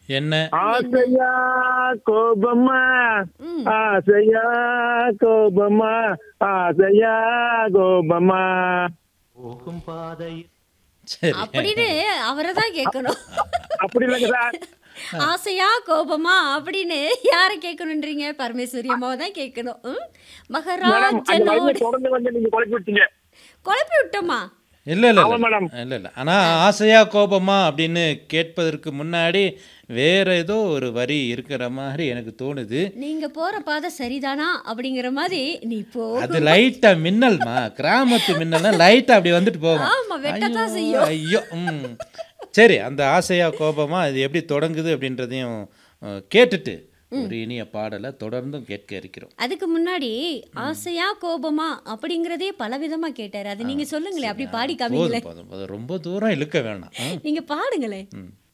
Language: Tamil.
என்ன ஆசையா கோபமா ம். ஆசையா கோபமா ஆசையா கோபமா சரி அப்படின்னு அவரை தான் கேட்கணும் அப்படி இல்லைங்க சார் ஆசையா கோபமா அப்படின்னு யாரை கேட்கணுன்றீங்க பரமேஸ்வரி அம்மாவை தான் கேட்கணும் ம்? மேடம் அந்த வயசுல மகராஜனோடு தொடர்ந்து வந்து நீங்க குழப்பி விட்டீங்க குழப்பி விட்டோமா இல்லை இல்லை ஆமா, மேடம். இல்லை இல்லை ஆனால் ஆசையா கோபமா அப்படின்னு கேட்பதற்கு முன்னாடி வேற ஏதோ ஒரு வரி இருக்கிற மாதிரி எனக்கு தோணுது நீங்க போற பாதை சரிதானா அப்படிங்கிற மாதிரி நீ போ அது லைட்டா மின்னல்மா கிராமத்து மின்னல்னா லைட்டா அப்படி வந்துட்டு போகும் ஆமா, வெட்டத்தான் ஐயோ, செய்யும். ஐயோ ம் சரி அந்த ஆசையா கோபமா அது எப்படி தொடங்குது அப்படின்றதையும் அஹ், கேட்டுட்டு ஒரு இனிய பாடலை தொடர்ந்தும் கேட்க இருக்கிறோம் அதுக்கு முன்னாடி ஆசையா கோபமா அப்படிங்கறதே பலவிதமா கேட்டாரு அது நீங்க சொல்லுங்களேன் அப்படி பாடி காமிங்களேன் போதும் போதும் போதும் ரொம்ப தூரம் இழுக்க வேணாம் ம், நீங்க பாடுங்களேன் ம்